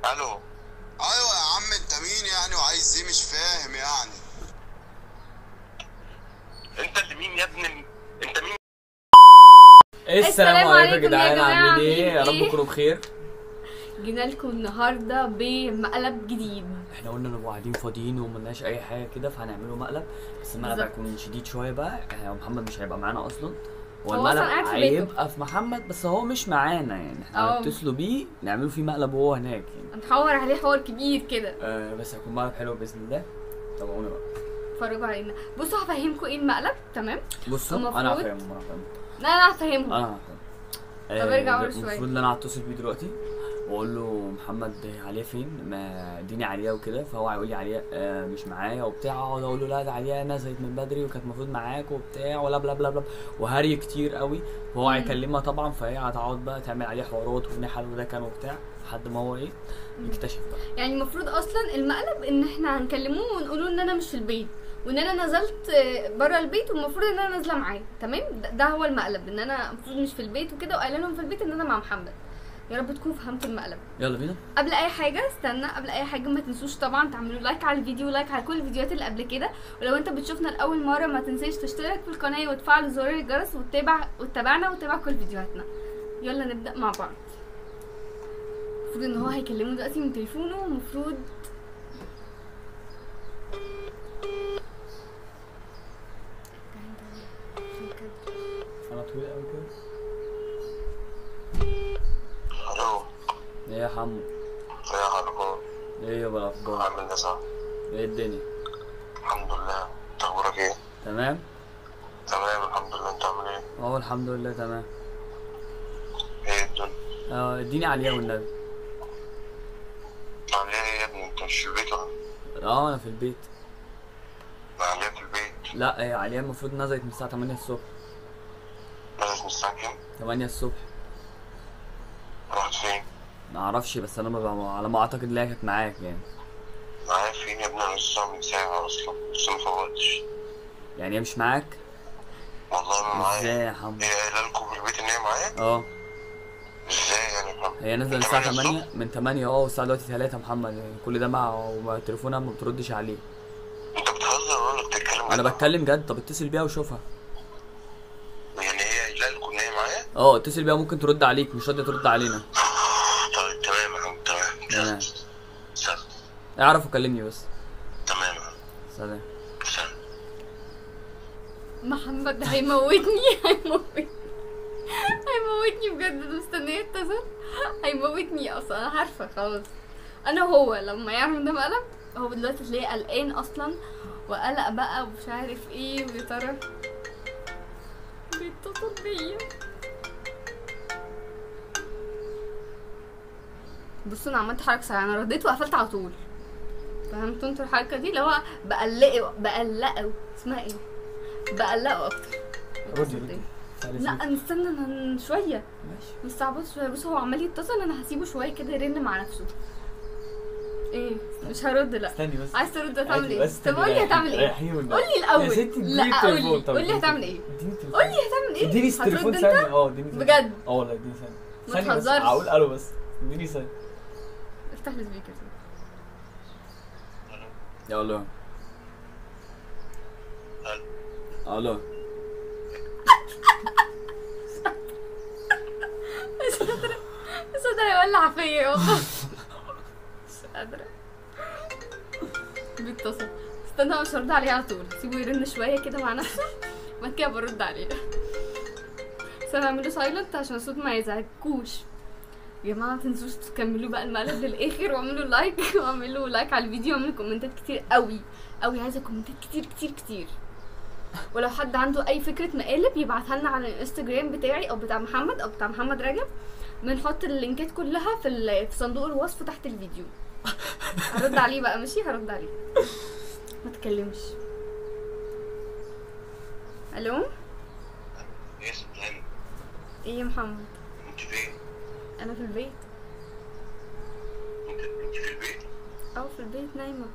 الو ايوه يا عم انت مين يعني وعايز ايه مش فاهم يعني انت اللي مين يا ابني انت مين السلام عليكم يا جدعان جماعة، عاملين ايه يا عاملين رب إيه؟ تكونوا بخير جينا لكم النهارده بمقلب جديد احنا قلنا نبقى قاعدين فاضيين وملناش اي حاجه كده فهنعمله مقلب بس المقلب بالظبط. هيكون شديد شويه بقى يعني محمد مش هيبقى معانا اصلا هو هو أصلاً المقلب قاعد في بيته. هيبقى في محمد بس هو مش معانا يعني احنا اه. هنتصلوا بيه نعمله فيه مقلب وهو هناك يعني هنحور عليه حوار كبير كده آه بس هيكون مقلب حلو باذن الله تابعونا بقى اتفرجوا علينا بصوا هفهمكم ايه المقلب تمام بصوا المفروض- انا هفهمه انا هفهمه لا انا هفهمكم انا هفهمه طب ارجع ورا المفروض شوية. ان انا هتصل بيه دلوقتي واقول له محمد عليا فين ما اديني عليا وكده فهو هيقول لي عليا آه مش معايا وبتاع اقعد اقول له لا ده عليا نزلت من بدري وكانت المفروض معاك وبتاع ولا بلا بلا بلا وهري كتير قوي وهو هيكلمها طبعا فهي هتقعد بقى تعمل عليه حوارات ونحل وده كان وبتاع لحد ما هو ايه يكتشف بقى يعني المفروض اصلا المقلب ان احنا هنكلموه ونقوله ان انا مش في البيت وان انا نزلت بره البيت والمفروض ان انا نازله معاه تمام ده, ده هو المقلب ان انا المفروض مش في البيت وكده وقايله لهم في البيت ان انا مع محمد يا رب تكونوا فهمتوا المقلب يلا بينا قبل اي حاجه استنى قبل اي حاجه ما تنسوش طبعا تعملوا لايك على الفيديو لايك على كل الفيديوهات اللي قبل كده ولو انت بتشوفنا لاول مره ما تنساش تشترك في القناه وتفعل زر الجرس وتتابع وتتابعنا وتتابع كل فيديوهاتنا يلا نبدا مع بعض المفروض ان هو هيكلمه دلوقتي من تليفونه ومفروض انا طويل قوي كده الو ايه يا حمو يا حلقون ايه يا الاخبار عامل ايه صح ايه الدنيا الحمد لله انت اخبارك ايه تمام تمام الحمد لله انت عامل ايه اه الحمد لله تمام ايه الدنيا اه اديني عليا والنبي عامل ايه يا ابني انت مش في البيت ولا اه انا في البيت عامل ايه في البيت لا هي عليا المفروض نزلت من الساعة 8 الصبح نازل من الساعة كام 8 الصبح رحت فين ما اعرفش بس انا ما على ما اعتقد ان هي كانت معاك يعني معايا فين يا ابني انا لسه من ساعة اصلا لسه ما فوتش يعني هي مش معاك والله ما معايا ازاي يا حمو هي قايله لكم في البيت ان هي معايا اه ازاي يعني يا محمد هي نازله من من الساعة 8 8 من 8 اه والساعة دلوقتي 3 محمد يعني كل ده مع ومع تليفونها ما بتردش عليه انت بتهزر ولا بتتكلم انا جد؟ بتكلم جد طب اتصل بيها وشوفها يعني هي قايله لكم ان هي معايا اه اتصل بيها ممكن ترد عليك مش راضية ترد علينا طيب تمام يا محمد تمام. تمام سلام اعرف وكلمني بس تمام يا محمد سلام سلام محمد هيموتني هيموتني هيموتني بجد أنا مستنيه يتصل هيموتني اصلا انا عارفه خلاص انا هو لما يعمل ده مقلب هو دلوقتي تلاقيه قلقان اصلا وقلق بقى ومش عارف ايه ويا ترى بيتصل بيا بصوا انا عملت حركه سريعه انا رديت وقفلت على طول فهمتوا انتوا الحركه دي اللي هو بقلقه بقلقه اسمها ايه بقلقه اكتر ردي ردي لا نستنى ن- شويه ماشي مستعبط شويه بص هو عمال يتصل انا هسيبه شويه كده يرن مع نفسه ايه مش هرد لا استني بس عايز ترد هتعمل عادي، ايه بس طب قول لي هتعمل ايه قول لي الاول يا ستي اديني لا قول التليفون لي طب قول لي اديني هتعمل ايه اديني التليفون قول لي هتعمل ايه اديني هترد التليفون انت؟ ثانية اه اديني ثانية بجد اه والله اديني ثانية ما ثانية بس تهزرش. هقول الو بس اديني ثانية افتح لي سبيكر يا الله الو مش قادره مش قادره يولع فيا والله مش قادره بيتصل استنى مش هرد عليه على طول سيبه يرن شويه كده مع نفسه وبعد كده برد عليه بس انا هعمله سايلنت عشان الصوت ما يزعجكوش يا جماعه ما تنسوش تكملوا بقى المقلب للاخر واعملوا لايك واعملوا لايك على الفيديو واعملوا كومنتات كتير قوي قوي عايزه كومنتات كتير كتير كتير ولو حد عنده اي فكره مقالب يبعتها لنا على الانستجرام بتاعي او بتاع محمد او بتاع محمد رجب بنحط اللينكات كلها في ال- في صندوق الوصف تحت الفيديو هرد عليه بقى ماشي هرد عليه ما تكلمش الو ايه يا سلام ايه يا محمد انت فين انا في البيت انت انت في البيت او في البيت نايمه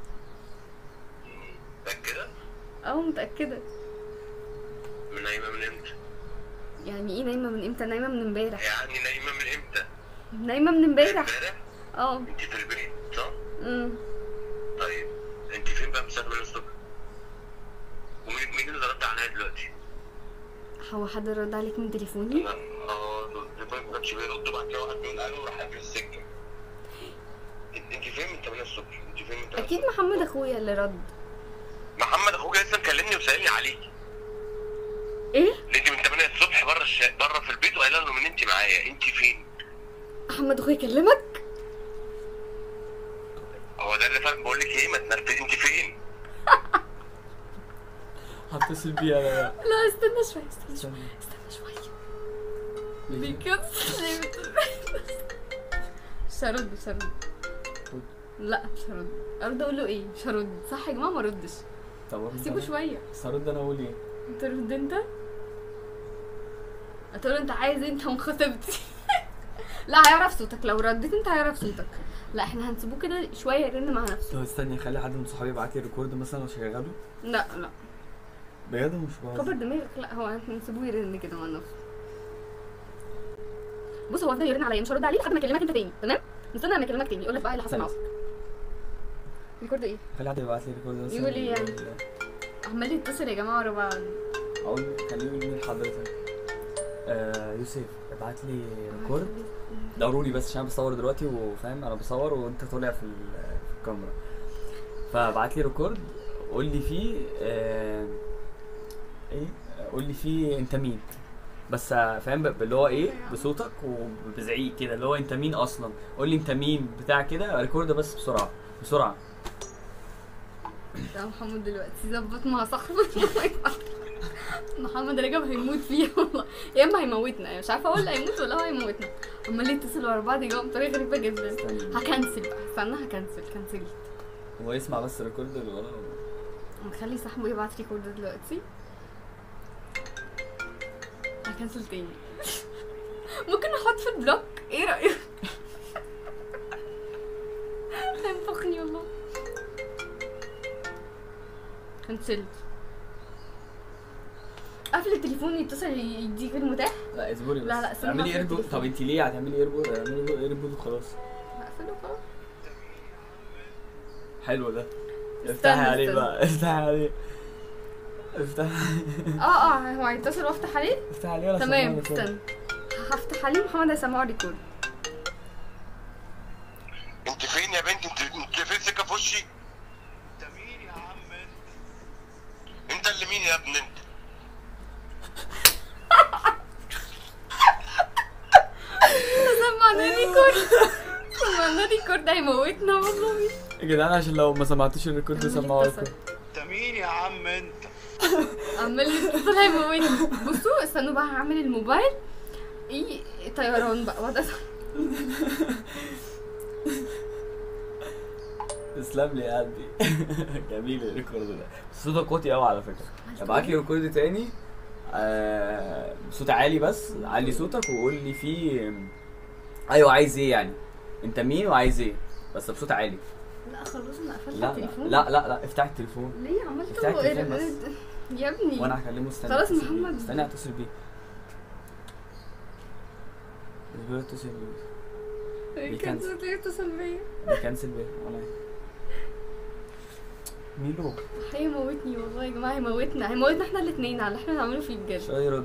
متأكدة او متاكده من نايمة من امتى يعني ايه نايمه من امتى نايمه من امبارح يعني نايمة من امتى نايمه من امبارح امبارح اه انت في البيت صح؟ امم طيب انت فين بقى مسافر من الصبح؟ ومين مين اللي رد عليا دلوقتي؟ هو حد رد عليك من تليفوني انا اه التليفون ما كانش بيرد وبعد كده واحد بيقول الو راح قافل السكه انت انت فين من 8 الصبح؟ انت فين من 8 اكيد محمد اخويا اللي رد محمد اخوك لسه مكلمني وسالني عليك ايه انت من 8 الصبح بره الش... بره في البيت وقايله لهم ان انت معايا انت فين؟ محمد اخويا كلمك هو ده اللي فاهم بقول لك ايه ما تنرفزي انت فين؟ هتصل بيه انا بقى. لا استنى شويه استنى شويه استنى. استنى شويه ليه؟ بيكس ليه بتقول- مش هرد مش هرد لا مش هرد ارد اقول له ايه مش هرد صح يا جماعه ما ردش طب أرد سيبه أنا؟ شويه بس هرد انا اقول ايه؟ ترد انت هتقول انت عايز انت وخطيبتي لا هيعرف صوتك لو رديت انت هيعرف صوتك لا احنا هنسيبوه كده شويه يرن مع نفسه طب استني خلي حد من صحابي يبعت لي ريكورد مثلا واشغله لا لا بجد مش كبر بهزر دماغك لا هو هنسيبوه يرن كده مع نفسه بص هو افضل يرن عليا مش هرد عليه لحد ما اكلمك انت تاني تمام نستنى لما اكلمك تاني يقول لك بقى اللي حصل ثانية. معاك ريكورد ايه خلي حد يبعت لي ريكورد مثلا يقول إيه يعني؟ عمال يتصل يا جماعه ورا بعض اقول خليه يقول مين حضرتك آه يوسف ابعت لي ريكورد ضروري بس عشان أنا بصور دلوقتي وفاهم انا بصور وانت طالع في ال- في الكاميرا فابعت لي ريكورد قول لي فيه آه ايه قول لي فيه انت مين بس آه، فاهم ب- اللي هو ايه بصوتك وبزعيق كده اللي هو انت مين اصلا قول لي انت مين بتاع كده ريكورد بس بسرعه بسرعه ده محمد دلوقتي ظبط مع صاحبه محمد رجب هيموت فيها والله يا اما هيموتنا يعني مش عارفه اقول هيموت ولا هو هيموتنا عمال يتصل ورا بعض يجاوب بطريقه غريبه جدا استنى. هكنسل بقى استنى هكنسل كنسلت هو يسمع بس الريكورد اللي ورا نخلي صاحبه يبعت ريكورد دلوقتي هكنسل تاني ممكن احط في البلوك ايه رايك هينفخني والله كنسلت قفل التليفون يتصل يديك المتاح لا اصبري بس لا، لا، استنى اعملي هقفل ايربود التليفون. طب انت ليه هتعملي ايربود اعملي ايربود وخلاص هقفله خلاص حلو ده استنى، افتحي عليه استنى. بقى افتحي عليه افتحي اه اه هو هيتصل وافتح عليه افتحي عليه ولا تمام سمعني استنى هفتح عليه محمد هيسمعه ريكورد انت فين يا بنت انت انت فين سكه في وشي؟ انت مين يا عم انت؟ انت اللي مين يا ابني انت؟ سمعنا ريكورد سمعنا ريكورد هيموتنا والله يا جدعان عشان لو ما سمعتوش الريكورد عمال سمعوه يتصل. لكم انت مين يا عم انت عمال يتصل هيموتني بصوا استنوا بقى هعمل الموبايل ايه طيران بقى وده تسلم لي يا قلبي جميل الريكورد ده بس صوتك واطي قوي على فكره ابعت لي ريكورد تاني آه بصوت عالي بس علي صوتك وقول لي فيه ايوه عايز ايه يعني انت مين وعايز ايه بس بصوت عالي لا خلاص انا قفلت لا لا التليفون لا لا, لا افتح التليفون ليه عملت افتحي التليفون بس. يا ابني وانا هكلمه استنى خلاص اتصل بيه. محمد. استنى اتصل بيه اصبر اتصل بيه كان بيكنسل. صوتي يتصل بيا بيكنسل بيه وانا ميلو هيموتني والله يا جماعه هيموتنا هيموتنا احنا الاثنين على اللي احنا بنعمله فيه بجد شوية يرد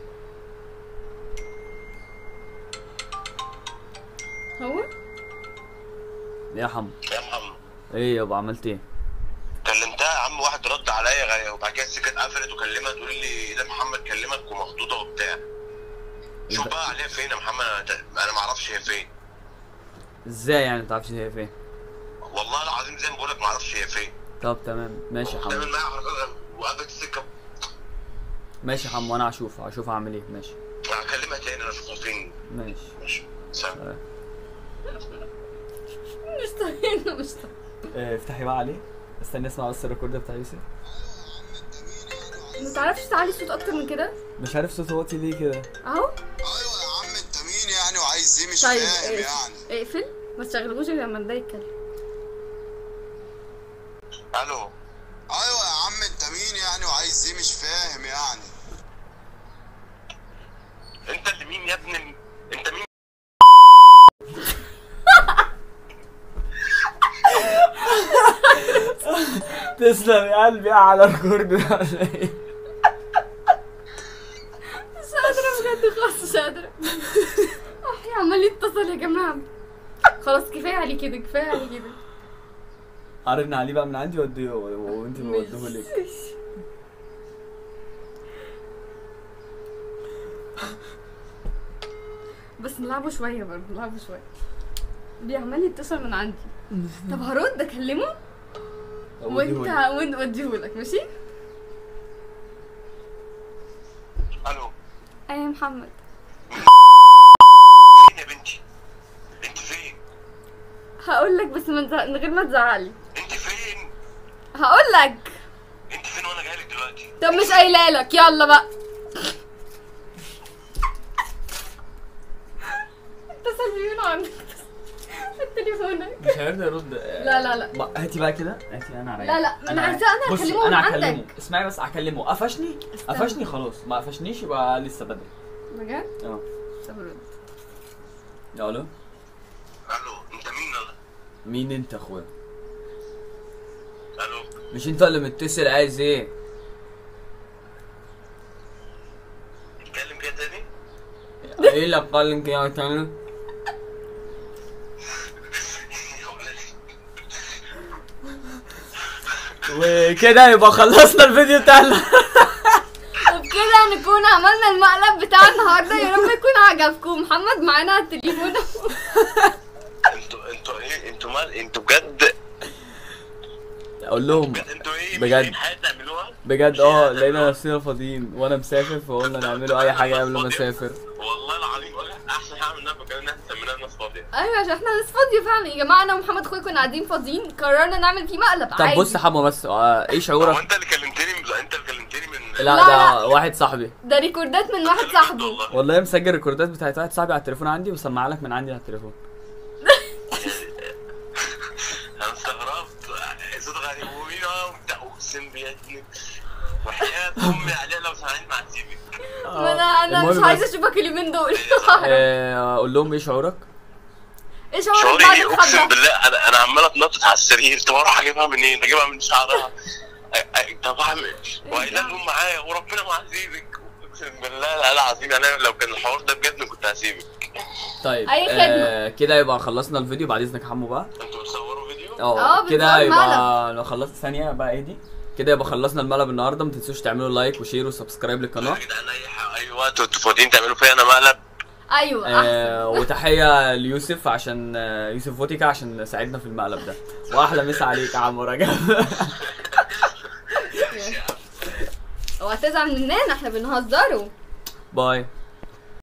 هو يا حمو يا محمد ايه يابا عملت ايه كلمتها يا عم واحد رد عليا غ- وبعد كده السكه اتقفلت وكلمها تقول لي ده محمد كلمك ومخطوطه وبتاع شوف بقى عليها فين يا محمد انا ت- انا ما اعرفش هي فين ازاي يعني متعرفش هي فين والله العظيم زي ما بقول لك ما اعرفش هي فين طب تمام ماشي يا تعمل حمو معايا حركات غريبة وقابلت السكه ماشي يا حمو انا هشوف هشوف اعمل ايه ماشي هكلمها تاني انا اشوفها فين ماشي ماشي سلام سلام. مش طايقنا مش طايقنا اه، افتحي بقى عليه استني اسمع بس الريكورد بتاع يوسف ما تعرفش تعلي الصوت اكتر من كده مش عارف صوته واطي ليه كده اهو ايوه يا عم انت مين يعني وعايز ايه مش طيب فاهم اقفل يعني اقفل ما تشغلوش غير لما ده يتكلم الو ايوه يا عم انت مين يعني وعايز ايه مش فاهم يعني انت اللي مين يا ابني انت مين تسلم يا قلبي على الكورد ده ولا ايه؟ مش قادرة بجد خلاص مش قادرة أحي عمال يتصل يا جماعة خلاص كفاية عليه كده كفاية عليه كده عرفنا عليه بقى من عندي وديه وانت اللي وديهولك بس نلعبه شوية برضه نلعبه شوية بيعمل يتصل من عندي طب هرد اكلمه وانت وانت وديهولك ماشي الو ايه يا محمد فين يا بنتي انت فين هقول لك بس من, من غير ما تزعلي انت فين هقول لك انت فين وانا جايلك دلوقتي طب مش قايله لك يلا بقى اتصل بيه من عندك تليفونك مش هيرضى يرد لا لا لا بقى- هاتي بقى كده هاتي انا عليا لا لا انا عايزاه انا بصي اكلمه من انا هكلمه عندك اسمعي بس هكلمه قفشني قفشني خلاص ما قفشنيش يبقى لسه بدري بجد اه طب رد الو الو انت مين يلا مين انت اخويا الو مش انت اللي متصل عايز ايه اتكلم كده تاني ايه اللي اتكلم كده تاني وكده يبقى خلصنا الفيديو بتاعنا وبكده نكون عملنا المقلب بتاع النهارده يا رب يكون عجبكم محمد معانا على التليفون انتوا انتوا ايه انتوا مال انتوا بجد اقول لهم بجد انتوا ايه بجد. مش لاقيين حاجه تعملوها بجد اه لقينا نفسنا فاضيين وانا مسافر فقلنا نعملوا اي حاجه قبل ما اسافر والله العظيم والله احسن حاجه عملناها في المكان ان احنا سميناها الناس فاضيه ايوه عشان احنا ناس فاضيه فعلا يا جماعه انا ومحمد اخويا كنا قاعدين فاضيين قررنا نعمل فيه مقلب طب عادي بص يا حمو بس آه، ايه هو شعورك انت اللي كلمتني انت اللي كلمتني من لا لا، ده واحد صاحبي ده ريكوردات من واحد صاحبه والله والله مسجل الريكوردات بتاعت واحد صاحبي على التليفون عندي وسمعها لك من عندي على التليفون انا استغربت صوت غريب ومين اه وبتاع اقسم بيدني وحياة امي عليها لو سمعت مع سيبك ما انا انا مش المهم عايزه بس، اشوفك اليومين دول آه، اقول لهم ايه شعورك ايش شعورك شعوري بعد ايه اقسم الخضه بالله انا انا عمال اتنطط على السرير طب اروح اجيبها منين اجيبها من شعرها أ- أ- طب اعمل وقايله لهم معايا وربنا ما هسيبك اقسم بالله لا العظيم انا لو كان الحوار ده بجد كنت هسيبك طيب أي خدمة. آه كده يبقى خلصنا الفيديو بعد اذنك يا حمو بقى انتوا بتصوروا فيديو آه، اه كده بنصور يبقى لو خلصت ثانيه بقى ايه دي كده يبقى خلصنا المقلب النهارده ما تنسوش تعملوا لايك وشير وسبسكرايب للقناه يا جدعان اي ح- اي وقت انتوا فاضيين تعملوا فيا انا مقلب ايوه احسن آه وتحيه ليوسف عشان آه يوسف فوتيكا عشان ساعدنا في المقلب ده واحلى مسا عليك يا عمو رجب وهتزعل مننا احنا بنهزروا باي